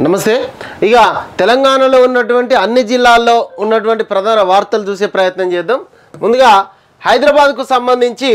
నమస్తే ఇక తెలంగాణలో ఉన్నటువంటి అన్ని జిల్లాల్లో ఉన్నటువంటి ప్రధాన వార్తలు చూసే ప్రయత్నం చేద్దాం ముందుగా హైదరాబాద్కు సంబంధించి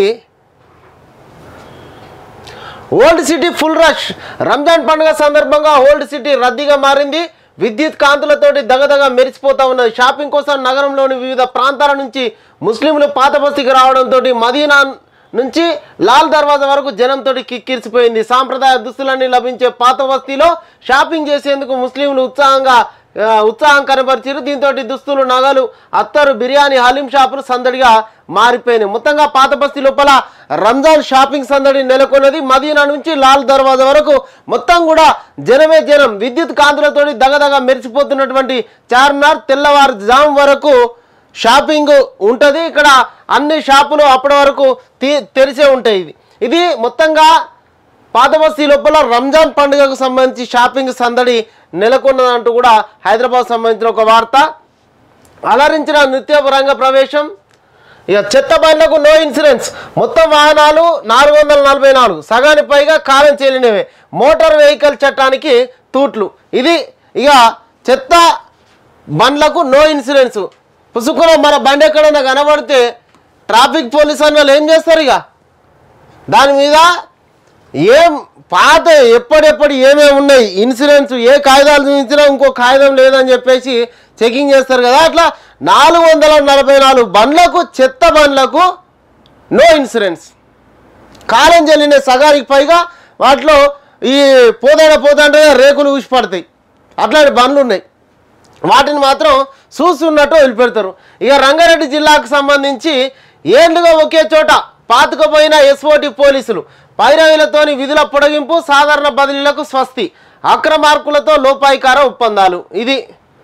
old city full rush Ramzan పండుగ సందర్భంగా ఓల్డ్ సిటీ రద్దీగా మారింది విద్యుత్ కాంతులతోటి దగదగ మెరిసిపోతా ఉన్నది షాపింగ్ కోసం నగరంలోని వివిధ ప్రాంతాల నుంచి ముస్లింలు పాత బస్తీకి రావడంతో మదీనా నుంచి లాల్ దర్వాజా వరకు జనంతో కిక్కిరిసిపోయింది సాంప్రదాయ దుస్తులన్నీ లభించే పాత బస్తీలో షాపింగ్ చేసేందుకు ముస్లింలు ఉత్సాహంగా ఆ, ఉత్సాహం కనబరిచారు దీంతో దుస్తులు నగలు అత్తరు బిర్యానీ హలీం షాపులు సందడిగా మారిపోయినాయి మొత్తంగా పాత బస్తీ లోపల రంజాన్ షాపింగ్ సందడి నెలకొన్నది మదీనా నుంచి లాల్ దర్వాజా వరకు మొత్తం కూడా జనమే జనం విద్యుత్ కాంతులతోటి దగదగ మెరిసిపోతున్నటువంటి చార్మినార్ తెల్లవారు జామ్ వరకు షాపింగ్ ఉంటుంది ఇక్కడ అన్ని షాపులు అప్పటి వరకు తీ తెరిసే ఉంటాయి ఇది ఇది మొత్తంగా పాత బస్తీ లోపల రంజాన్ పండుగకు సంబంధించి షాపింగ్ సందడి నెలకొన్నదంటూ కూడా హైదరాబాద్ సంబంధించిన ఒక వార్త అలరించిన నృత్య రంగ ప్రవేశం ఇక చెత్త బండ్లకు నో ఇన్సూరెన్స్ మొత్తం వాహనాలు నాలుగు వందల నలభై నాలుగు సగానికి పైగా కాలం చెల్లినవే మోటార్ వెహికల్ చట్టానికి తూట్లు ఇది ఇక చెత్త బండ్లకు నో ఇన్సూరెన్స్ పుసుకున మన బండి ఎక్కడైనా కనబడితే ట్రాఫిక్ పోలీస్ అన్న వాళ్ళు ఏం చేస్తారు ఇక దాని మీద ఏం పాత ఎప్పటిెప్పటి ఏమేమి ఉన్నాయి ఇన్సూరెన్స్ ఏ కాగితాలు చూపించినా ఇంకో కాగితం లేదని చెప్పేసి చెకింగ్ చేస్తారు కదా అట్లా నాలుగు వందల నలభై నాలుగు బండ్లకు చెత్త బండ్లకు నో ఇన్సూరెన్స్ కాలం చెల్లిన సగానికి పైగా వాటిలో ఈ పోతాడ పోతాంటే రేకులు ఊసి పడతాయి అట్లాంటి బండ్లు ఉన్నాయి వాటిని మాత్రం చూస్తున్నట్టు వదిలిపెడతారు ఇక రంగారెడ్డి జిల్లాకు సంబంధించి ఏళ్ళుగా ఒకే చోట పాతుకుపోయిన ఎస్ఓటి పోలీసులు పైరవీలతోని విధుల పొడిగింపు సాధారణ బదిలీలకు స్వస్తి అక్రమార్కులతో లోపాయికార ఒప్పందాలు ఇది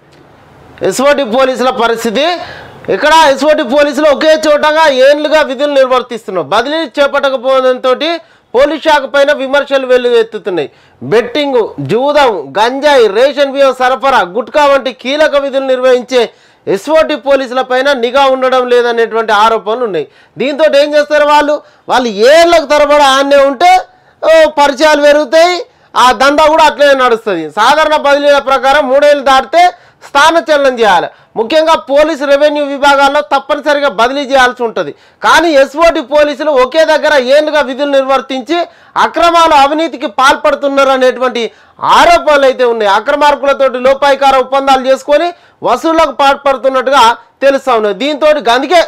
ఎస్ఓటి పోలీసుల పరిస్థితి ఇక్కడ ఎస్ఓటి పోలీసులు ఒకే చోటగా ఏళ్లుగా విధులు నిర్వర్తిస్తున్నారు బదిలీ చేపట్టకపోవడంతో పోలీస్ శాఖ పైన విమర్శలు వెల్లువెత్తుతున్నాయి బెట్టింగ్ జూదం గంజాయి రేషన్ బియ్యం సరఫరా గుట్కా వంటి కీలక విధులు నిర్వహించే ఎస్ఓటి పోలీసుల పైన నిఘా ఉండడం లేదనేటువంటి ఆరోపణలు ఉన్నాయి దీంతో ఏం చేస్తారు వాళ్ళు వాళ్ళు ఏళ్ళకు తరబడి ఆన్నే ఉంటే ఓ, పరిచయాలు పెరుగుతాయి ఆ దందా కూడా అట్లనే నడుస్తుంది సాధారణ బదిలీల ప్రకారం మూడేళ్ళు దాటితే స్థానచలనం చేయాలి ముఖ్యంగా పోలీసు రెవెన్యూ విభాగాల్లో తప్పనిసరిగా బదిలీ చేయాల్సి ఉంటుంది కానీ ఎస్ఓటి పోలీసులు ఒకే దగ్గర ఏళ్ళుగా విధులు నిర్వర్తించి అక్రమాలు అవినీతికి పాల్పడుతున్నారు అనేటువంటి ఆరోపణలు అయితే ఉన్నాయి అక్రమార్కులతోటి లోపాయికార ఒప్పందాలు చేసుకొని వసూళ్లకు పాల్పడుతున్నట్టుగా తెలుస్తా ఉన్నది దీంతో అందుకే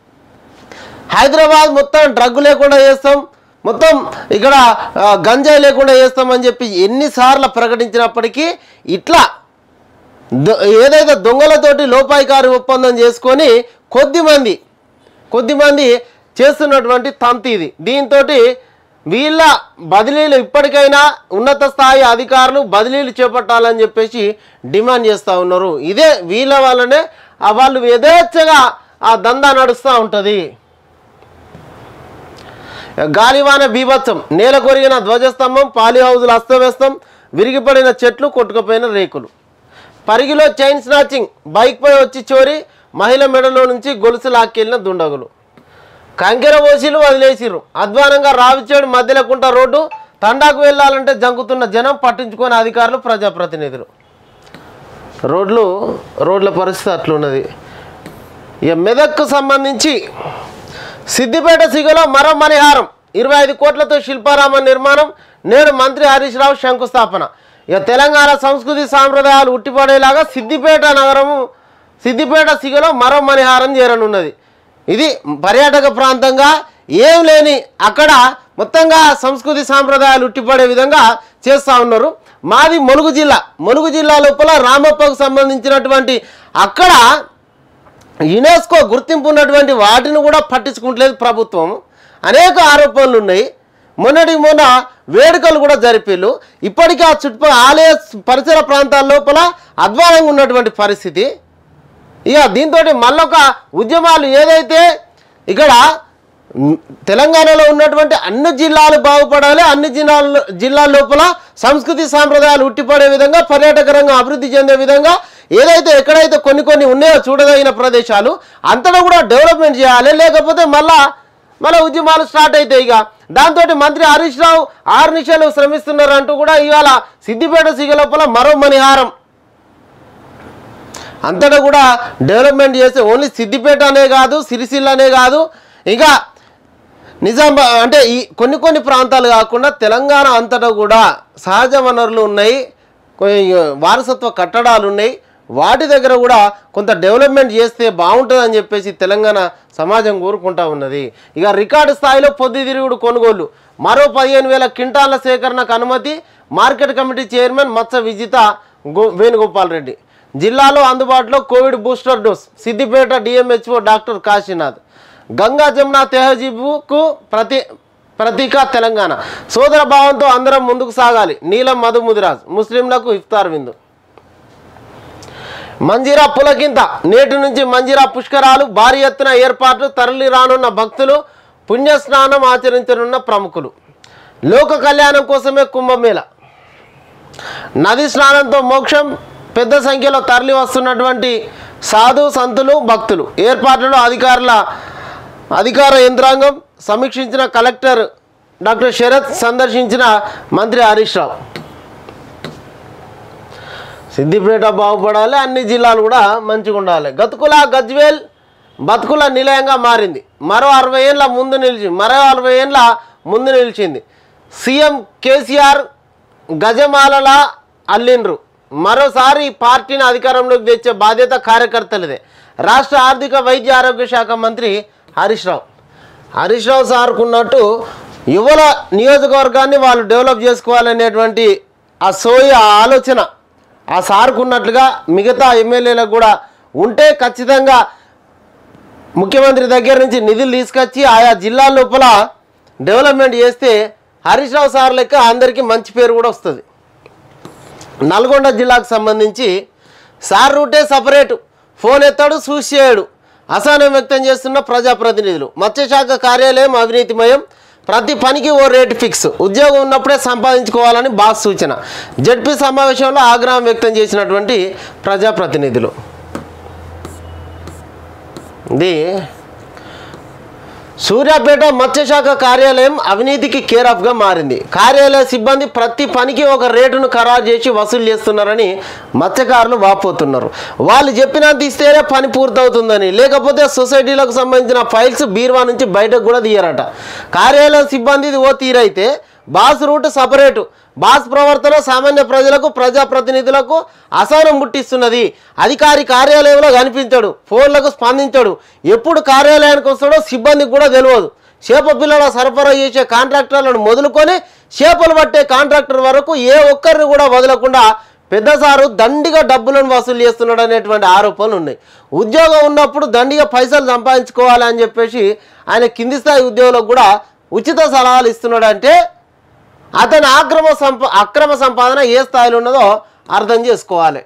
హైదరాబాద్ మొత్తం డ్రగ్ లేకుండా చేస్తాం మొత్తం ఇక్కడ ఆ, గంజాయి లేకుండా చేస్తామని చెప్పి ఎన్నిసార్లు ప్రకటించినప్పటికీ ఇట్లా దొ- ఏదైతే దొంగలతోటి లోపాయికారి ఒప్పందం చేసుకొని కొద్దిమంది కొద్దిమంది చేస్తున్నటువంటి తంతి ఇది దీంతో వీళ్ళ బదిలీలు ఇప్పటికైనా ఉన్నత స్థాయి అధికారులు బదిలీలు చేపట్టాలని చెప్పేసి డిమాండ్ చేస్తూ ఉన్నారు ఇదే వీళ్ళ వల్లనే ఆ వాళ్ళు యథేచ్ఛగా ఆ దందా నడుస్తూ ఉంటుంది గాలివాన బీభత్సం నేల కొరిగిన ధ్వజస్తంభం పాలి హౌజులు అస్తవ్యస్తం విరిగిపడిన చెట్లు కొట్టుకుపోయిన రేకులు పరిగిలో చైన్ స్నాచింగ్ బైక్పై వచ్చి చోరీ మహిళ మెడలో నుంచి గొలుసు లాక్కెళ్ళిన దుండగులు కంకెర పోసిలు వదిలేసిర్రు అధ్వానంగా రావిచేడు మధ్యలకుంట రోడ్డు తండాకు వెళ్ళాలంటే జంకుతున్న జనం పట్టించుకొని అధికారులు ప్రజాప్రతినిధులు రోడ్లు రోడ్ల పరిస్థితి అట్లున్నది ఇక మెదక్కు సంబంధించి సిద్దిపేట సిగలో మరో మణిహారం ఇరవై ఐదు కోట్లతో శిల్పారామం నిర్మాణం నేడు మంత్రి హరీష్ రావు శంకుస్థాపన ఇక తెలంగాణ సంస్కృతి సాంప్రదాయాలు ఉట్టిపడేలాగా సిద్దిపేట నగరము సిద్దిపేట సిగలో మరో మణిహారం చేరనున్నది ఇది పర్యాటక ప్రాంతంగా ఏం లేని అక్కడ మొత్తంగా సంస్కృతి సాంప్రదాయాలు ఉట్టిపడే విధంగా చేస్తూ ఉన్నారు మాది ములుగు జిల్లా ములుగు జిల్లా లోపల రామప్పకు సంబంధించినటువంటి అక్కడ యునెస్కో గుర్తింపు ఉన్నటువంటి వాటిని కూడా పట్టించుకుంటలేదు ప్రభుత్వం అనేక ఆరోపణలు ఉన్నాయి మొన్నటి మొన్న వేడుకలు కూడా జరిపిల్లు ఇప్పటికీ ఆ చుట్టుపక్కల ఆలయ పరిసర ప్రాంతాల లోపల అధ్వానంగా ఉన్నటువంటి పరిస్థితి ఇక దీంతో మళ్ళొక ఉద్యమాలు ఏదైతే ఇక్కడ మ్, తెలంగాణలో ఉన్నటువంటి అన్ని జిల్లాలు బాగుపడాలి అన్ని జిల్లాల జిల్లాల లోపల సంస్కృతి సాంప్రదాయాలు ఉట్టిపడే విధంగా పర్యాటక రంగం అభివృద్ధి చెందే విధంగా ఏదైతే ఎక్కడైతే కొన్ని కొన్ని ఉన్నాయో చూడదగిన ప్రదేశాలు అంతటా కూడా డెవలప్మెంట్ చేయాలి లేకపోతే మళ్ళా మళ్ళీ ఉద్యమాలు స్టార్ట్ అవుతాయి ఇక దాంతో మంత్రి హరీష్ రావు ఆరు నిమిషాలు శ్రమిస్తున్నారు అంటూ కూడా ఇవాళ సిద్దిపేట సిగ లోపల మరో మణిహారం అంతటా కూడా డెవలప్మెంట్ చేస్తే ఓన్లీ సిద్దిపేట అనే కాదు సిరిసిల్ల అనే కాదు ఇంకా నిజామా అంటే ఈ కొన్ని కొన్ని ప్రాంతాలు కాకుండా తెలంగాణ అంతటా కూడా సహజ వనరులు ఉన్నాయి కొన్ని వారసత్వ కట్టడాలు ఉన్నాయి వాటి దగ్గర కూడా కొంత డెవలప్మెంట్ చేస్తే బాగుంటుందని చెప్పేసి తెలంగాణ సమాజం కోరుకుంటా ఉన్నది ఇక రికార్డు స్థాయిలో పొద్దుతిరుగుడు కొనుగోలు మరో పదిహేను వేల క్వింటాల సేకరణకు అనుమతి మార్కెట్ కమిటీ చైర్మన్ మత్స్య విజిత గో వేణుగోపాల్ రెడ్డి జిల్లాలో అందుబాటులో Covid booster dose Siddipet DMHO doctor Kashinath Ganga Jamuna తెహజీబుకు ప్రతి ప్రతీక తెలంగాణ సోదర భావంతో అందరం ముందుకు సాగాలి నీలం మధు ముదిరాజ్ ముస్లింలకు ఇఫ్తార్ విందు మంజీరా పులకింత నేటి నుంచి మంజీరా పుష్కరాలు భారీ ఎత్తున ఏర్పాట్లు తరలి రానున్న భక్తులు పుణ్యస్నానం ఆచరించనున్న ప్రముఖులు లోక కళ్యాణం కోసమే కుంభమేళ నది స్నానంతో మోక్షం పెద్ద సంఖ్యలో తరలి వస్తున్నటువంటి సాధు సంతులు భక్తులు ఏర్పాట్లలో అధికారుల అధికార యంత్రాంగం సమీక్షించిన కలెక్టర్ డాక్టర్ శరత్ సందర్శించిన మంత్రి హరీష్ రావు సిద్దిపేట బాగుపడాలి అన్ని జిల్లాలు కూడా మంచిగా ఉండాలి గతుకుల గజ్వేల్ బతుకుల నిలయంగా మారింది మరో అరవై ఏళ్ళ ముందు నిలిచి మరో అరవై ఏళ్ళ ముందు నిలిచింది సీఎం కేసీఆర్ గజమాలలా అల్లిండ్రు మరోసారి పార్టీని అధికారంలోకి తెచ్చే బాధ్యత కార్యకర్తలదే రాష్ట్ర ఆర్థిక వైద్య ఆరోగ్య శాఖ మంత్రి హరీష్ రావు హరీష్ రావు సార్కున్నట్టు యువల నియోజకవర్గాన్ని వాళ్ళు డెవలప్ చేసుకోవాలనేటువంటి ఆ సోయ ఆ ఆలోచన ఆ సార్కు ఉన్నట్లుగా మిగతా ఎమ్మెల్యేలకు కూడా ఉంటే ఖచ్చితంగా ముఖ్యమంత్రి దగ్గర నుంచి నిధులు తీసుకొచ్చి ఆయా జిల్లాల లోపల డెవలప్మెంట్ చేస్తే హరీష్ రావు సార్ లెక్క అందరికీ మంచి పేరు కూడా వస్తుంది నల్గొండ జిల్లాకు సంబంధించి సార్ రూటే సపరేటు ఫోన్ ఎత్తాడు చూసి చేయడు అసహనం వ్యక్తం చేస్తున్న ప్రజాప్రతినిధులు మత్స్యశాఖ కార్యాలయం అవినీతిమయం ప్రతి పనికి ఓ రేటు ఫిక్స్ ఉద్యోగం ఉన్నప్పుడే సంపాదించుకోవాలని బాస్ సూచన జడ్పీ సమావేశంలో ఆగ్రహం వ్యక్తం చేసినటువంటి ప్రజాప్రతినిధులు ఇది సూర్యాపేట మత్స్యశాఖ కార్యాలయం అవినీతికి కేర్ ఆఫ్గా మారింది కార్యాలయ సిబ్బంది ప్రతి పనికి ఒక రేటును ఖరారు చేసి వసూలు చేస్తున్నారని మత్స్యకారులు వాపోతున్నారు వాళ్ళు చెప్పినంత ఇస్తేనే పని పూర్తవుతుందని లేకపోతే సొసైటీలకు సంబంధించిన ఫైల్స్ బీర్వా నుంచి బయటకు కూడా తీయరట కార్యాలయ సిబ్బంది ఓ తీరైతే బాస్ రూట్ సపరేటు బాస్ ప్రవర్తన సామాన్య ప్రజలకు ప్రజాప్రతినిధులకు అసహనం పుట్టిస్తున్నది అధికారి కార్యాలయంలో కనిపించాడు ఫోన్లకు స్పందించాడు ఎప్పుడు కార్యాలయానికి వస్తాడో సిబ్బందికి కూడా తెలియదు చేప పిల్లల సరఫరా చేసే కాంట్రాక్టర్లను మొదలుకొని చేపలు పట్టే కాంట్రాక్టర్ వరకు ఏ ఒక్కరిని కూడా వదలకుండా పెద్ద సారు దండిగా డబ్బులను వసూలు చేస్తున్నాడు అనేటువంటి ఆరోపణలు ఉన్నాయి ఉద్యోగం ఉన్నప్పుడు దండిగా పైసలు సంపాదించుకోవాలి అని చెప్పేసి ఆయన కింది స్థాయి ఉద్యోగులకు కూడా ఉచిత సలహాలు ఇస్తున్నాడు అంటే అతని ఆక్రమ సంప అక్రమ సంపాదన ఏ స్థాయిలో ఉన్నదో అర్థం చేసుకోవాలి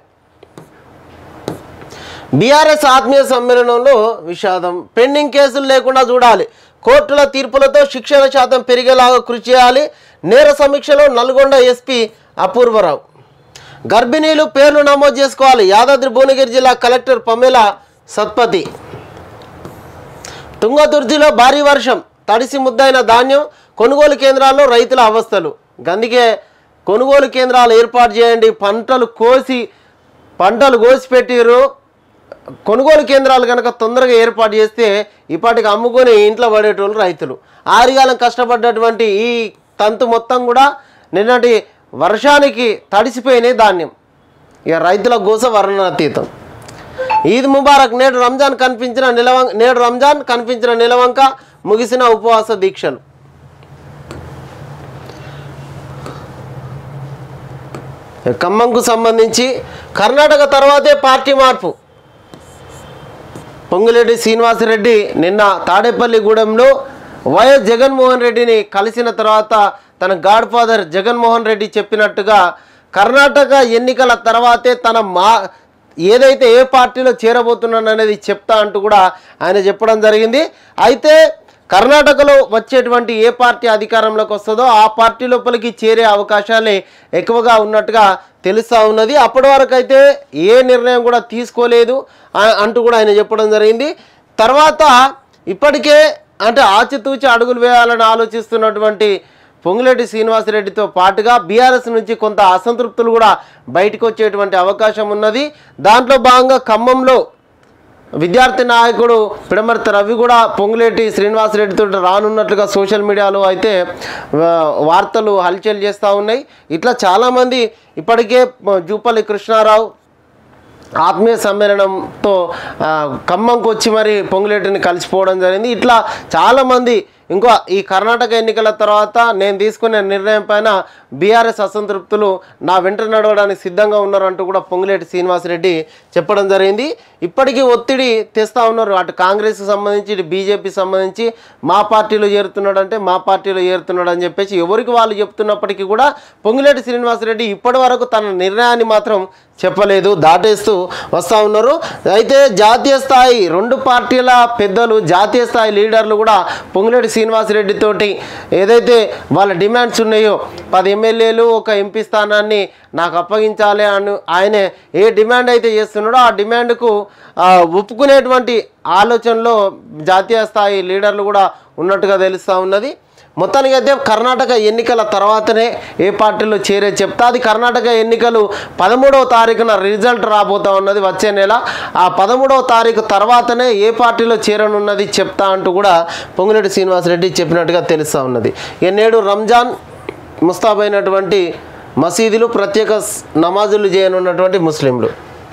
బీఆర్ఎస్ ఆత్మీయ సమ్మేళనంలో విషాదం పెండింగ్ కేసులు లేకుండా చూడాలి కోర్టుల తీర్పులతో శిక్షణ శాతం పెరిగేలాగా కృషి చేయాలి నేర సమీక్షలో నల్గొండ ఎస్పీ అపూర్వరావు గర్భిణీలు పేర్లు నమోదు చేసుకోవాలి యాదాద్రి భువనగిరి జిల్లా కలెక్టర్ పమేల సత్పతి తుంగతుర్తిలో భారీ వర్షం తడిసి ముద్దైన ధాన్యం కొనుగోలు కేంద్రాల్లో రైతుల అవస్థలు అందుకే కొనుగోలు కేంద్రాలు ఏర్పాటు చేయండి పంటలు కోసి పంటలు కోసి పెట్టిర్రు కొనుగోలు కేంద్రాలు కనుక తొందరగా ఏర్పాటు చేస్తే ఇప్పటికి అమ్ముకొని ఇంట్లో పడేటోళ్ళు రైతులు ఆరుగాలం కష్టపడ్డటువంటి ఈ తంతు మొత్తం కూడా నిన్నటి వర్షానికి తడిసిపోయినాయి ధాన్యం ఇక రైతుల గోస వర్ణనాతీతం ఈద్ ముబారక్ నేడు రంజాన్ కనిపించిన నిలవం నేడు రంజాన్ కనిపించిన నిలవంక ముగిసిన ఉపవాస దీక్షలు ఖమ్మంకు సంబంధించి కర్ణాటక తర్వాతే పార్టీ మార్పు పొంగులేటి శ్రీనివాసరెడ్డి నిన్న తాడేపల్లిగూడెంలో వైఎస్ జగన్మోహన్ రెడ్డిని కలిసిన తర్వాత తన గాడ్ ఫాదర్ జగన్మోహన్ రెడ్డి చెప్పినట్టుగా కర్ణాటక ఎన్నికల తర్వాతే తన మా ఏదైతే ఏ పార్టీలో చేరబోతున్నాను అనేది చెప్తా అంటూ కూడా ఆయన చెప్పడం జరిగింది అయితే కర్ణాటకలో వచ్చేటువంటి ఏ పార్టీ అధికారంలోకి వస్తుందో ఆ పార్టీ లోపలికి చేరే అవకాశాలే ఎక్కువగా ఉన్నట్టుగా తెలుస్తూ ఉన్నది అప్పటి వరకు అయితే ఏ నిర్ణయం కూడా తీసుకోలేదు ఆ- అంటూ కూడా ఆయన చెప్పడం జరిగింది తర్వాత ఇప్పటికే అంటే ఆచితూచి అడుగులు వేయాలని ఆలోచిస్తున్నటువంటి పొంగులేటి శ్రీనివాసరెడ్డితో పాటుగా బీఆర్ఎస్ నుంచి కొంత అసంతృప్తులు కూడా బయటకు వచ్చేటువంటి అవకాశం ఉన్నది దాంట్లో భాగంగా ఖమ్మంలో విద్యార్థి నాయకుడు పిడమర్తి రవి కూడా పొంగులేటి శ్రీనివాసరెడ్డితో రానున్నట్లుగా సోషల్ మీడియాలో అయితే ఆ, వార్తలు హల్చల్ చేస్తూ ఉన్నాయి ఇట్లా చాలామంది ఇప్పటికే ఆ, జూపల్లి కృష్ణారావు ఆత్మీయ సమ్మేళనంతో ఆ, ఖమ్మంకి వచ్చి మరి పొంగులేటిని కలిసిపోవడం జరిగింది ఇట్లా చాలామంది ఇంకో ఈ కర్ణాటక ఎన్నికల తర్వాత నేను తీసుకునే నిర్ణయం పైన బీఆర్ఎస్ అసంతృప్తులు నా వెంట నడవడానికి సిద్ధంగా ఉన్నారు అంటూ కూడా పొంగులేటి శ్రీనివాసరెడ్డి చెప్పడం జరిగింది ఇప్పటికీ ఒత్తిడి తెస్తూ ఉన్నారు అటు కాంగ్రెస్కి సంబంధించి ఇటు బీజేపీ సంబంధించి మా పార్టీలో చేరుతున్నాడు అంటే మా పార్టీలో చేరుతున్నాడు అని చెప్పేసి ఎవరికి వాళ్ళు చెప్తున్నప్పటికీ కూడా పొంగులేటి శ్రీనివాసరెడ్డి ఇప్పటి వరకు తన నిర్ణయాన్ని మాత్రం చెప్పలేదు దాటేస్తూ వస్తూ ఉన్నారు అయితే జాతీయ స్థాయి రెండు పార్టీల పెద్దలు జాతీయ స్థాయి లీడర్లు కూడా పొంగులేటి శ్రీనివాసరెడ్డి తోటి ఏదైతే వాళ్ళ డిమాండ్స్ ఉన్నాయో పది ఎమ్మెల్యేలు ఒక ఎంపీ స్థానాన్ని నాకు అప్పగించాలి అని ఆయనే ఏ డిమాండ్ అయితే చేస్తున్నాడో ఆ డిమాండ్కు ఆ, ఒప్పుకునేటువంటి ఆలోచనలో జాతీయ స్థాయి లీడర్లు కూడా ఉన్నట్టుగా తెలుస్తూ ఉన్నది మొత్తానికి అయితే కర్ణాటక ఎన్నికల తర్వాతనే ఏ పార్టీలో చేరే చెప్తా అది కర్ణాటక ఎన్నికలు పదమూడవ తారీఖున రిజల్ట్ రాబోతా ఉన్నది వచ్చే నెల ఆ పదమూడవ తారీఖు తర్వాతనే ఏ పార్టీలో చేరనున్నది చెప్తా అంటూ కూడా పొంగులేటి శ్రీనివాసరెడ్డి చెప్పినట్టుగా తెలుస్తూ ఉన్నది ఇక నేడు రంజాన్ ముస్తాబైనటువంటి మసీదులు ప్రత్యేక స్- నమాజులు చేయనున్నటువంటి ముస్లింలు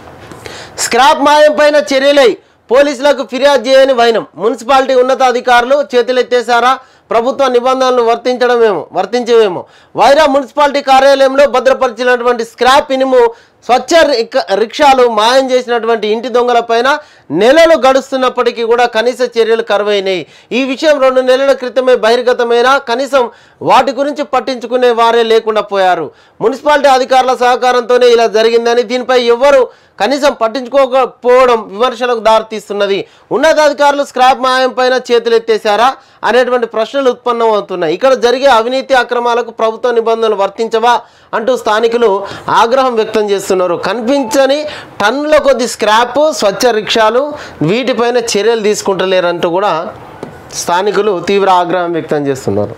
స్క్రాప్ మాయం పైన చర్యలై పోలీసులకు ఫిర్యాదు చేయని వైనం మున్సిపాలిటీ ఉన్నతాధికారులు చేతులెత్తేశారా ప్రభుత్వ నిబంధనలు వర్తించడమేమో వర్తించవేమో వైరా మున్సిపాలిటీ కార్యాలయంలో భద్రపరిచినటువంటి స్క్రాప్ ఇనుము స్వచ్ఛ రిక- రిక్షాలు మాయం చేసినటువంటి ఇంటి దొంగలపైన నెలలు గడుస్తున్నప్పటికీ కూడా కనీస చర్యలు కరువైనాయి ఈ విషయం రెండు నెలల క్రితమే బహిర్గతమైన కనీసం వాటి గురించి పట్టించుకునే వారే లేకుండా పోయారు మున్సిపాలిటీ అధికారుల సహకారంతోనే ఇలా జరిగిందని దీనిపై ఎవ్వరు కనీసం పట్టించుకోకపోవడం విమర్శలకు దారితీస్తున్నది ఉన్నతాధికారులు స్క్రాప్ మాయం పైన చేతులు ఎత్తేశారా అనేటువంటి ప్రశ్నలు ఉత్పన్నం అవుతున్నాయి ఇక్కడ జరిగే అవినీతి అక్రమాలకు ప్రభుత్వ నిబంధనలు వర్తించవా అంటూ స్థానికులు ఆగ్రహం వ్యక్తం చేస్తున్నారు కనిపించని టన్నుల కొద్ది స్క్రాప్ స్వచ్ఛ రిక్షాలు వీటిపైన చర్యలు తీసుకుంటలేరంటూ కూడా స్థానికులు తీవ్ర ఆగ్రహం వ్యక్తం చేస్తున్నారు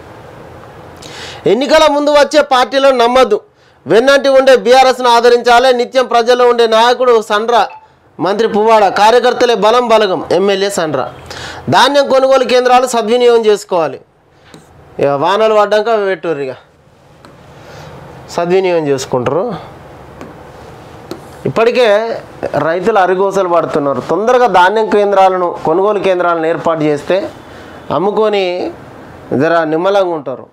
ఎన్నికల ముందు వచ్చే పార్టీలను నమ్మద్దు వెన్నంటి ఉండే బీఆర్ఎస్ను ఆదరించాలి నిత్యం ప్రజల్లో ఉండే నాయకుడు సండ్ర మంత్రి పువ్వాడ కార్యకర్తలే బలం బలగం ఎమ్మెల్యే సండ్ర ధాన్యం కొనుగోలు కేంద్రాలు సద్వినియోగం చేసుకోవాలి ఇక వానలు పడ్డాక పెట్టుర్రు ఇక సద్వినియోగం చేసుకుంటారు ఇప్పటికే రైతులు అరిగోసలు పడుతున్నారు తొందరగా ధాన్యం కేంద్రాలను కొనుగోలు కేంద్రాలను ఏర్పాటు చేస్తే అమ్ముకొని జర నిమ్మలంగా ఉంటారు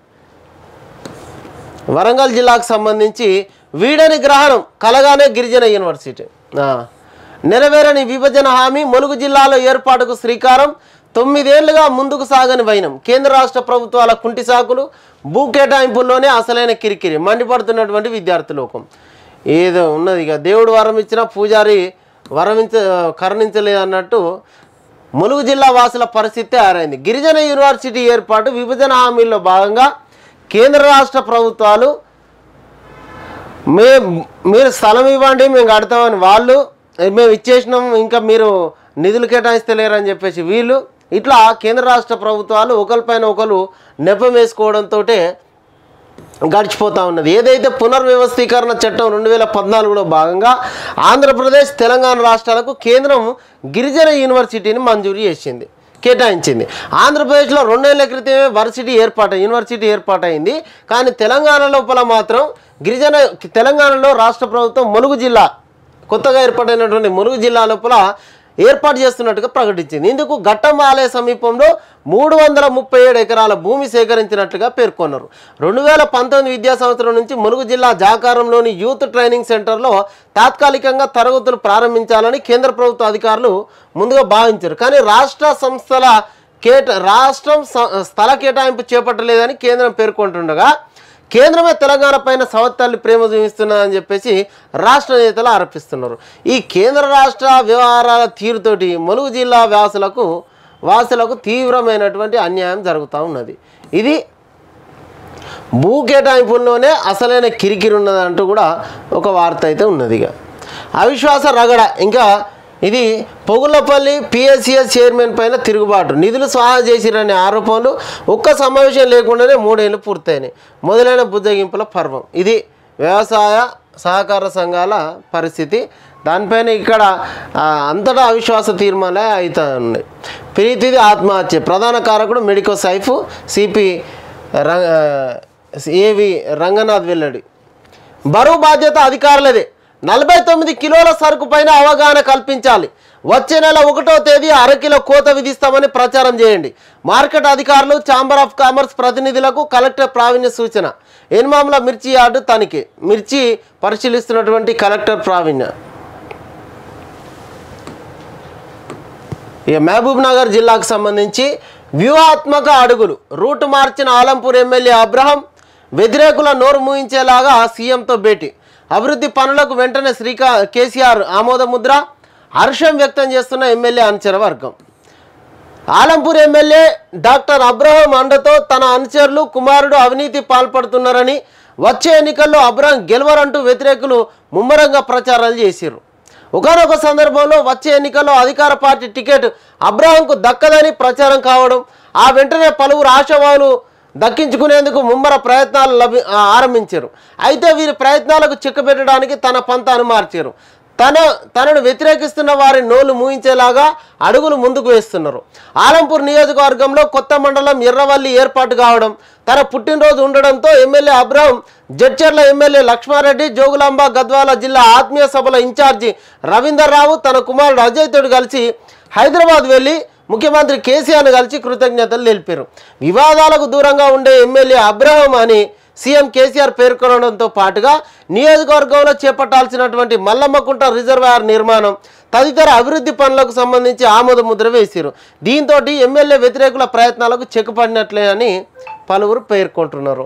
వరంగల్ జిల్లాకు సంబంధించి వీడని గ్రహణం కలగానే గిరిజన యూనివర్సిటీ ఆ. నెరవేరని విభజన హామీ ములుగు జిల్లాలో ఏర్పాటుకు శ్రీకారం తొమ్మిదేళ్లుగా ముందుకు సాగని వైనం కేంద్ర రాష్ట్ర ప్రభుత్వాల కుంటి సాకులు భూ కేటాయింపుల్లోనే అసలైన కిరికిరి మండిపడుతున్నటువంటి విద్యార్థి లోకం ఏదో ఉన్నది ఇక దేవుడు వరం ఇచ్చినా పూజారి వరమించ కరుణించలేదు అన్నట్టు ములుగు జిల్లా వాసుల పరిస్థితి ఆరైంది గిరిజన యూనివర్సిటీ ఏర్పాటు విభజన హామీల్లో భాగంగా కేంద్ర రాష్ట్ర ప్రభుత్వాలు మే మీరు స్థలం ఇవ్వండి మేము కడతామని వాళ్ళు మేము ఇచ్చేసినాం ఇంకా మీరు నిధులు కేటాయిస్తలేరని చెప్పేసి వీళ్ళు ఇట్లా కేంద్ర రాష్ట్ర ప్రభుత్వాలు ఒకరిపైన ఒకరు నెపం వేసుకోవడంతో గడిచిపోతూ ఉన్నది ఏదైతే పునర్వ్యవస్థీకరణ చట్టం రెండు వేల పద్నాలుగులో భాగంగా ఆంధ్రప్రదేశ్ తెలంగాణ రాష్ట్రాలకు కేంద్రం గిరిజన యూనివర్సిటీని మంజూరు చేసింది కేటాయించింది ఆంధ్రప్రదేశ్లో రెండేళ్ల క్రితమే వర్సిటీ ఏర్పాటు యూనివర్సిటీ ఏర్పాటైంది కానీ తెలంగాణ లోపల మాత్రం గిరిజన తెలంగాణలో రాష్ట్ర ప్రభుత్వం ములుగు జిల్లా కొత్తగా ఏర్పాటైనటువంటి ములుగు జిల్లా లోపల ఏర్పాటు చేస్తున్నట్టుగా ప్రకటించింది ఇందుకు ఘట్టం ఆలయ సమీపంలో మూడు వందల ముప్పై ఏడు ఎకరాల భూమి సేకరించినట్లుగా పేర్కొన్నారు రెండు వేల పంతొమ్మిది విద్యా సంవత్సరం నుంచి ములుగు జిల్లా జాకారంలోని యూత్ ట్రైనింగ్ సెంటర్లో తాత్కాలికంగా తరగతులు ప్రారంభించాలని కేంద్ర ప్రభుత్వ అధికారులు ముందుగా భావించారు కానీ రాష్ట్ర సంస్థల కేట రాష్ట్రం స- స్థల కేటాయింపు చేపట్టలేదని కేంద్రం పేర్కొంటుండగా కేంద్రమే తెలంగాణ పైన సవత్తల్లి ప్రేమ చూపిస్తున్నదని చెప్పేసి రాష్ట్ర నేతలు ఆరోపిస్తున్నారు ఈ కేంద్ర రాష్ట్ర వ్యవహారాల తీరుతోటి ములుగు జిల్లా వాసులకు వాసులకు తీవ్రమైనటువంటి అన్యాయం జరుగుతూ ఉన్నది ఇది భూ కేటాయింపుల్లోనే అసలైన కిరికిరి ఉన్నదంటూ కూడా ఒక వార్త అయితే ఉన్నది ఇక అవిశ్వాస రగడ ఇంకా ఇది పొగులపల్లి పిఎస్సిఎస్ చైర్మన్ పైన తిరుగుబాటు నిధులు స్వాహా చేసిరనే ఆరోపణలు ఒక్క సమావేశం లేకుండానే మూడేళ్ళు పూర్తయినాయి మొదలైన బుజ్జగింపుల పర్వం ఇది వ్యవసాయ సహకార సంఘాల పరిస్థితి దానిపైన ఇక్కడ ఆ, అంతటా అవిశ్వాస తీర్మానాలే అవుతా ఉన్నాయి ప్రీతిది ఆత్మహత్య ప్రధాన కారకుడు మెడికో సైఫ్ సిపి రంగ ఏవి రంగనాథ్ వెల్లడి బరువు బాధ్యత అధికారులదే నలభై తొమ్మిది కిలోల సరుకు పైన అవగాహన కల్పించాలి వచ్చే నెల ఒకటో తేదీ అరకిలో కోత విధిస్తామని ప్రచారం చేయండి మార్కెట్ అధికారులు ఛాంబర్ ఆఫ్ కామర్స్ ప్రతినిధులకు కలెక్టర్ ప్రావీణ్య సూచన ఎన్మాముల మిర్చి యార్డు తనిఖీ మిర్చి పరిశీలిస్తున్నటువంటి కలెక్టర్ ప్రావీణ్య ఇక మహబూబ్ నగర్ జిల్లాకు సంబంధించి వ్యూహాత్మక అడుగులు రూటు మార్చిన ఆలంపూర్ ఎమ్మెల్యే అబ్రహం వ్యతిరేకుల నోరు మూయించేలాగా సీఎంతో భేటీ అభివృద్ధి పనులకు వెంటనే శ్రీకా కేసీఆర్ ఆమోద ముద్ర హర్షం వ్యక్తం చేస్తున్న ఎమ్మెల్యే అనుచర వర్గం ఆలంపూర్ ఎమ్మెల్యే డాక్టర్ అబ్రహం అండతో తన అనుచరులు కుమారుడు అవినీతి పాల్పడుతున్నారని వచ్చే ఎన్నికల్లో అబ్రహం గెలవరంటూ వ్యతిరేకులు ముమ్మరంగా ప్రచారాలు చేశారు ఒకనొక సందర్భంలో వచ్చే ఎన్నికల్లో అధికార పార్టీ టికెట్ అబ్రహంకు దక్కదని ప్రచారం కావడం ఆ వెంటనే పలువురు ఆశావాలు దక్కించుకునేందుకు ముమ్మర ప్రయత్నాలు లభి ఆ, ఆరంభించారు అయితే వీరి ప్రయత్నాలకు చిక్కబెట్టడానికి తన పంతాను మార్చారు తన తనను వ్యతిరేకిస్తున్న వారి నోలు మూయించేలాగా అడుగులు ముందుకు వేస్తున్నారు ఆలంపూర్ నియోజకవర్గంలో కొత్త మండలం ఎర్రవల్లి ఏర్పాటు కావడం తన పుట్టినరోజు ఉండడంతో MLA Abraham Jadcherla MLA Laxma Reddy Jogulamba Gadwal జిల్లా ఆత్మీయ సభల ఇన్ఛార్జి రవీందర్ రావు తన కుమారుడు అజయ్ తోడు కలిసి హైదరాబాద్ వెళ్ళి ముఖ్యమంత్రి కేసీఆర్ను కలిసి కృతజ్ఞతలు తెలిపారు వివాదాలకు దూరంగా ఉండే ఎమ్మెల్యే అబ్రహం అని సీఎం కేసీఆర్ పేర్కొనడంతో పాటుగా నియోజకవర్గంలో చేపట్టాల్సినటువంటి మల్లమ్మకుంట రిజర్వాయర్ నిర్మాణం తదితర అభివృద్ధి పనులకు సంబంధించి ఆమోద ముద్ర వేశారు దీంతో ఎమ్మెల్యే వ్యతిరేకుల ప్రయత్నాలకు చెక్కుపడినట్లే అని పలువురు పేర్కొంటున్నారు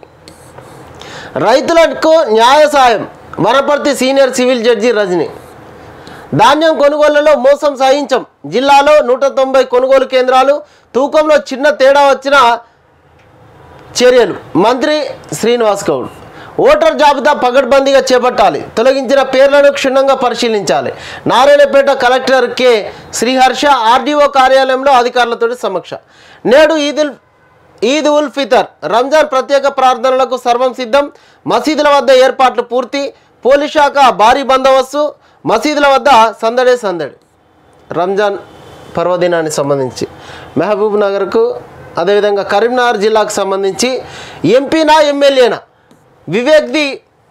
రైతులకు న్యాయ సాయం Wanaparthy senior civil judge Rajini ధాన్యం కొనుగోళ్లలో మోసం సాయించం జిల్లాలో నూట తొంభై కొనుగోలు కేంద్రాలు తూకంలో చిన్న తేడా వచ్చిన చర్యలు మంత్రి శ్రీనివాస్ గౌడ్ ఓటర్ జాబితా పగడ్బందీగా చేపట్టాలి తొలగించిన పేర్లను క్షుణ్ణంగా పరిశీలించాలి Narayanpet collector K Sriharsha RDO కార్యాలయంలో అధికారులతో సమక్ష నేడు ఈదుల్ ఈద్ ఉల్ ఫితర్ రంజాన్ ప్రత్యేక ప్రార్థనలకు సర్వం సిద్ధం మసీదుల వద్ద ఏర్పాట్లు పూర్తి పోలీస్ శాఖ భారీ బందోబస్తు మసీదుల వద్ద సందడే సందడి రంజాన్ పర్వదినానికి సంబంధించి మహబూబ్ నగర్కు అదేవిధంగా కరీంనగర్ జిల్లాకు సంబంధించి ఎంపీనా ఎమ్మెల్యేనా వివేక్ది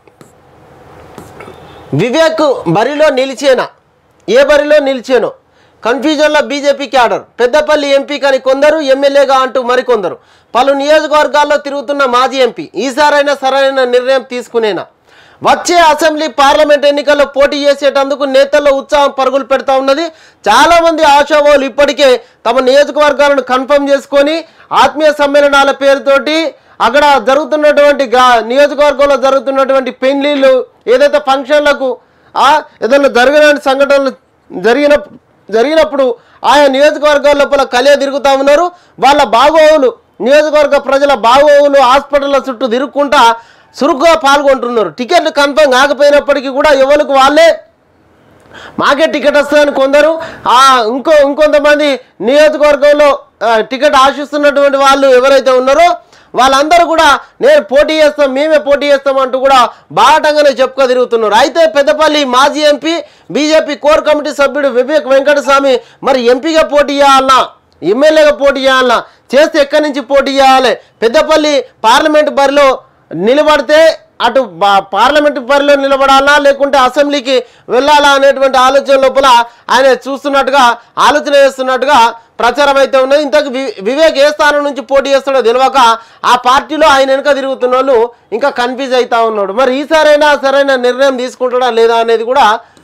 వివేక్ బరిలో నిలిచేనా ఏ బరిలో నిలిచేనో కన్ఫ్యూజన్లో బీజేపీ క్యాడర్ పెద్దపల్లి ఎంపీ కానీ కొందరు ఎమ్మెల్యేగా అంటూ మరికొందరు పలు నియోజకవర్గాల్లో తిరుగుతున్న మాజీ ఎంపీ ఈసారైనా సరైన నిర్ణయం తీసుకునేనా వచ్చే అసెంబ్లీ పార్లమెంట్ ఎన్నికల్లో పోటీ చేసేటందుకు నేతల్లో ఉత్సాహం పరుగులు పెడతా ఉన్నది చాలా మంది ఆశావాహులు ఇప్పటికే తమ నియోజకవర్గాలను కన్ఫర్మ్ చేసుకొని ఆత్మీయ సమ్మేళనాల పేరుతోటి అక్కడ జరుగుతున్నటువంటి గా నియోజకవర్గంలో జరుగుతున్నటువంటి పెళ్లిళ్ళు ఏదైతే ఫంక్షన్లకు ఆ, ఏదైనా జరిగిన సంఘటనలు జరిగిన జరిగినప్పుడు ఆయా నియోజకవర్గాల లోపల కలియ తిరుగుతూ ఉన్నారు వాళ్ళ బాగోవులు నియోజకవర్గ ప్రజల బాగోవులు హాస్పిటల్ల చుట్టూ తిరుగుకుంటా చురుగ్గా పాల్గొంటున్నారు టికెట్లు కన్ఫర్మ్ కాకపోయినప్పటికీ కూడా ఎవరికి వాళ్ళే మాకే టికెట్ వస్తుందని కొందరు ఆ ఇంకో ఇంకొంతమంది నియోజకవర్గంలో ఆ, టికెట్ ఆశిస్తున్నటువంటి వాళ్ళు ఎవరైతే ఉన్నారో వాళ్ళందరూ కూడా నేను పోటీ చేస్తాం మేమే పోటీ చేస్తాం అంటూ కూడా బాటంగానే చెప్పుకో తిరుగుతున్నారు అయితే పెద్దపల్లి మాజీ ఎంపీ బీజేపీ కోర్ కమిటీ సభ్యుడు వివేక్ వెంకటస్వామి మరి ఎంపీగా పోటీ చేయాలన్నా ఎమ్మెల్యేగా పోటీ చేయాలన్నా చేస్తే ఎక్కడి నుంచి పోటీ చేయాలి పెద్దపల్లి పార్లమెంట్ బరిలో నిలబడితే అటు బా- పార్లమెంటు బరిలో నిలబడాలా లేకుంటే అసెంబ్లీకి వెళ్ళాలా అనేటువంటి ఆలోచన లోపల ఆయన చూస్తున్నట్టుగా ఆలోచన చేస్తున్నట్టుగా ప్రచారం అయితే ఉన్నది ఇంతకు వి- వివేక్ ఏ స్థానం నుంచి పోటీ చేస్తాడో తెలియక ఆ పార్టీలో ఆయన వెనుక తిరుగుతున్న వాళ్ళు ఇంకా కన్ఫ్యూజ్ అవుతా ఉన్నాడు మరి ఈసారైనా సరైన నిర్ణయం తీసుకుంటాడా లేదా అనేది కూడా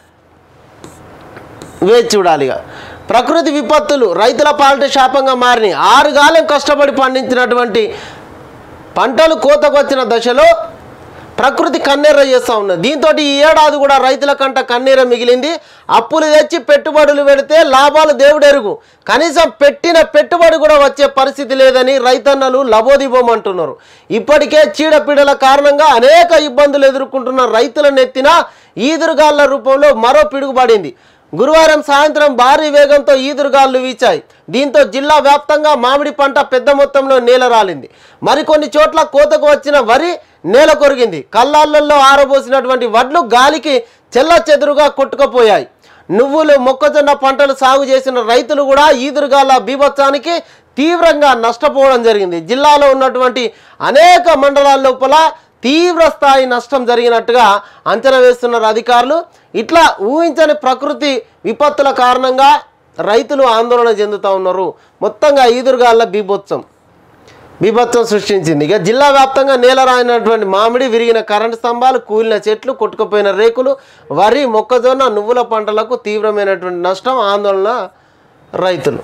వేచి చూడాలి ఇక ప్రకృతి విపత్తులు రైతుల పాలిట శాపంగా మారినాయి ఆరుగాలం కష్టపడి పండించినటువంటి పంటలు కోతకొచ్చిన దశలో ప్రకృతి కన్నీర చేస్తూ ఉన్నది దీంతో ఈ ఏడాది కూడా రైతుల కంట కన్నీర మిగిలింది అప్పులు తెచ్చి పెట్టుబడులు పెడితే లాభాలు దేవుడు ఎరుగు కనీసం పెట్టిన పెట్టుబడి కూడా వచ్చే పరిస్థితి లేదని రైతన్నలు లబోదిబోమంటున్నారు ఇప్పటికే చీడపీడల కారణంగా అనేక ఇబ్బందులు ఎదుర్కొంటున్న రైతుల నెత్తిన ఈదురుగాళ్ల రూపంలో మరో పిడుగుపడింది గురువారం సాయంత్రం భారీ వేగంతో ఈదురుగాలు వీచాయి దీంతో జిల్లా వ్యాప్తంగా మామిడి పంట పెద్ద మొత్తంలో నేల రాలింది మరికొన్ని చోట్ల కోతకు వచ్చిన వరి నేల కొరిగింది కల్లాళ్ళల్లో ఆరబోసినటువంటి వడ్లు గాలికి చెల్ల చెదురుగా కొట్టుకుపోయాయి నువ్వులు మొక్కజొన్న పంటలు సాగు చేసిన రైతులు కూడా ఈదురుగాల బీభత్సానికి తీవ్రంగా నష్టపోవడం జరిగింది జిల్లాలో ఉన్నటువంటి అనేక మండలాల లోపల తీవ్ర స్థాయి నష్టం జరిగినట్టుగా అంచనా వేస్తున్నారు అధికారులు ఇట్లా ఊహించని ప్రకృతి విపత్తుల కారణంగా రైతులు ఆందోళన చెందుతూ ఉన్నారు మొత్తంగా ఈదురుగాల బీభత్సం బీభత్సం సృష్టించింది ఇక జిల్లా వ్యాప్తంగా నేలరాయినటువంటి మామిడి విరిగిన కరెంటు స్తంభాలు కూలిన చెట్లు కొట్టుకుపోయిన రేకులు వరి మొక్కజొన్న నువ్వుల పంటలకు తీవ్రమైనటువంటి నష్టం ఆందోళన రైతులు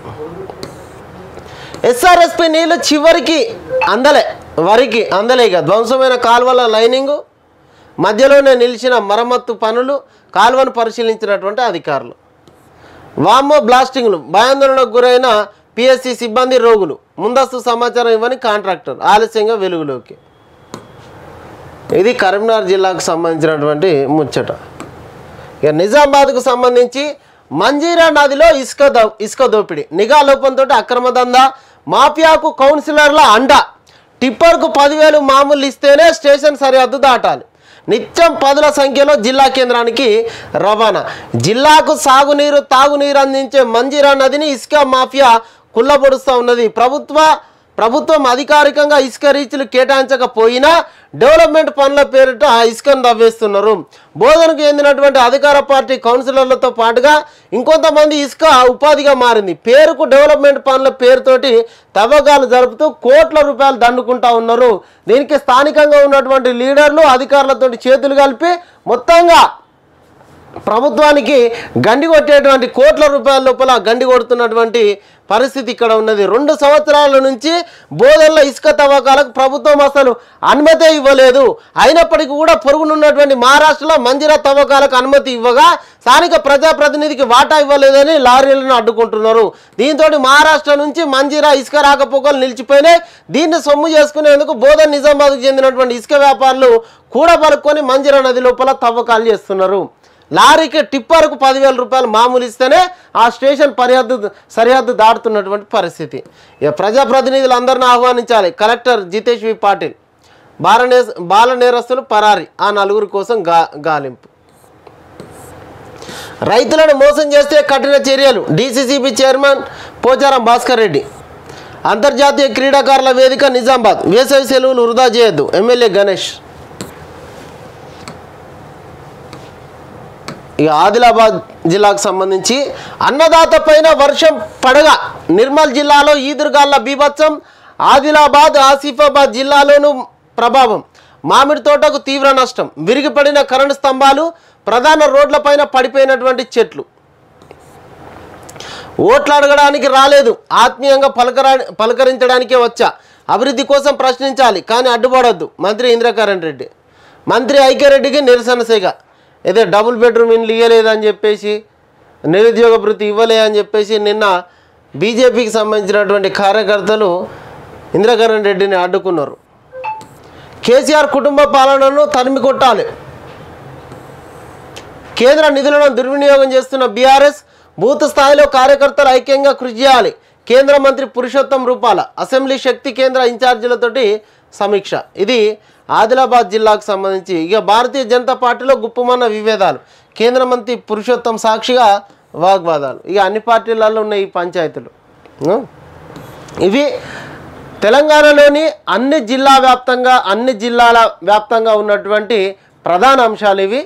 ఎస్ఆర్ఎస్పి నీళ్లు చివరికి అందలే వరికి అందలే ఇక ధ్వంసమైన కాలువల లైనింగు మధ్యలోనే నిలిచిన మరమ్మత్తు పనులు కాలువను పరిశీలించినటువంటి అధికారులు వామ్మో బ్లాస్టింగ్లు భయాందోళనకు గురైన పిఎస్సి సిబ్బంది రోగులు ముందస్తు సమాచారం ఇవ్వని కాంట్రాక్టర్ ఆలస్యంగా వెలుగులోకి ఇది కరీంనగర్ జిల్లాకు సంబంధించినటువంటి ముచ్చట ఇక నిజామాబాద్కు సంబంధించి మంజీరా నదిలో ఇసుక దో ఇసుక దోపిడీ నిఘా లోపంతో అక్రమ దందా మాఫియాకు కౌన్సిలర్ల అండ టిప్పర్కు పదివేలు మామూలు ఇస్తేనే స్టేషన్ సరిహద్దు దాటాలి నిత్యం పదుల సంఖ్యలో జిల్లా కేంద్రానికి రవాణా జిల్లాకు సాగునీరు తాగునీరు అందించే మంజీరా నదిని ఇసుక మాఫియా కుల్లబొడుస్తూ ఉన్నది ప్రభుత్వ ప్రభుత్వం అధికారికంగా ఇసుక రీచ్లు కేటాయించకపోయినా డెవలప్మెంట్ పనుల పేరిట ఆ ఇసుకను తవ్వేస్తున్నారు బోధనకు చెందినటువంటి అధికార పార్టీ కౌన్సిలర్లతో పాటుగా ఇంకొంతమంది ఇసుక ఉపాధిగా మారింది పేరుకు డెవలప్మెంట్ పనుల పేరుతోటి తవ్వకాలు జరుపుతూ కోట్ల రూపాయలు దండుకుంటా ఉన్నారు దీనికి స్థానికంగా ఉన్నటువంటి లీడర్లు అధికారులతో చేతులు కలిపి మొత్తంగా ప్రభుత్వానికి గండి కొట్టేటువంటి కోట్ల రూపాయల లోపల గండి కొడుతున్నటువంటి పరిస్థితి ఇక్కడ ఉన్నది రెండు సంవత్సరాల నుంచి బోధనల ఇసుక తవ్వకాలకు ప్రభుత్వం అసలు అనుమతి ఇవ్వలేదు అయినప్పటికీ కూడా పొరుగునున్నటువంటి మహారాష్ట్రలో మంజిరా తవ్వకాలకు అనుమతి ఇవ్వగా స్థానిక ప్రజాప్రతినిధికి వాటా ఇవ్వలేదని లారీలను అడ్డుకుంటున్నారు దీంతో మహారాష్ట్ర నుంచి మంజిరా ఇసుక రాకపోకలు నిలిచిపోయినాయి దీన్ని సొమ్ము చేసుకునేందుకు బోధన్ నిజామాబాద్కు చెందినటువంటి ఇసుక వ్యాపారులు కూడబలుకొని మంజిరా నది లోపల తవ్వకాలు చేస్తున్నారు లారీకి టిప్పర్కు పదివేల రూపాయలు మామూలు ఇస్తేనే ఆ స్టేషన్ సరిహద్దు సరిహద్దు దాటుతున్నటువంటి పరిస్థితి ఇక ప్రజాప్రతినిధులు అందరిని ఆహ్వానించాలి కలెక్టర్ జితేష్ వి పాటిల్ బాలనే బాల నేరస్తులు పరారి ఆ నలుగురి కోసం గా గాలింపు రైతులను మోసం చేస్తే కఠిన చర్యలు డీసీసీబీ చైర్మన్ పోచారం భాస్కర్ రెడ్డి అంతర్జాతీయ క్రీడాకారుల వేదిక నిజామాబాద్ వేసవి సెలవులు వృధా చేయొద్దు ఎమ్మెల్యే గణేష్ ఇక ఆదిలాబాద్ జిల్లాకు సంబంధించి అన్నదాత పైన వర్షం పడగా నిర్మల్ జిల్లాలో ఈదురుగాళ్ల బీభత్సం ఆదిలాబాద్ ఆసిఫాబాద్ జిల్లాలోనూ ప్రభావం మామిడి తోటకు తీవ్ర నష్టం విరిగిపడిన కరెంటు స్తంభాలు ప్రధాన రోడ్లపైన పడిపోయినటువంటి చెట్లు ఓట్లు అడగడానికి రాలేదు ఆత్మీయంగా పలకరా పలకరించడానికే వచ్చా అభివృద్ధి కోసం ప్రశ్నించాలి కానీ అడ్డుపడొద్దు మంత్రి ఇంద్రకరణ్ రెడ్డి మంత్రి ఐక్యరెడ్డికి నిరసన సేగ ఏదో డబుల్ బెడ్రూమ్ ఇండ్లు ఇవ్వలేదని చెప్పేసి నిరుద్యోగ భృతి ఇవ్వలే అని చెప్పేసి నిన్న బీజేపీకి సంబంధించినటువంటి కార్యకర్తలు ఇంద్రకరణ్ రెడ్డిని అడ్డుకున్నారు కేసీఆర్ కుటుంబ పాలనను తరిమి కొట్టాలి కేంద్ర నిధులను దుర్వినియోగం చేస్తున్న బీఆర్ఎస్ బూత్ స్థాయిలో కార్యకర్తలు ఐక్యంగా కృషి చేయాలి కేంద్ర మంత్రి పురుషోత్తం రూపాల అసెంబ్లీ శక్తి కేంద్ర ఇన్ఛార్జీలతోటి సమీక్ష ఇది ఆదిలాబాద్ జిల్లాకు సంబంధించి ఇక భారతీయ జనతా పార్టీలో గుప్పమన్న విభేదాలు కేంద్ర మంత్రి పురుషోత్తం సాక్షిగా వాగ్వాదాలు ఇక అన్ని పార్టీలలో ఉన్న ఈ పంచాయతీలు ఉం? ఇవి తెలంగాణలోని అన్ని జిల్లా వ్యాప్తంగా అన్ని జిల్లాల వ్యాప్తంగా ఉన్నటువంటి ప్రధాన అంశాలు ఇవి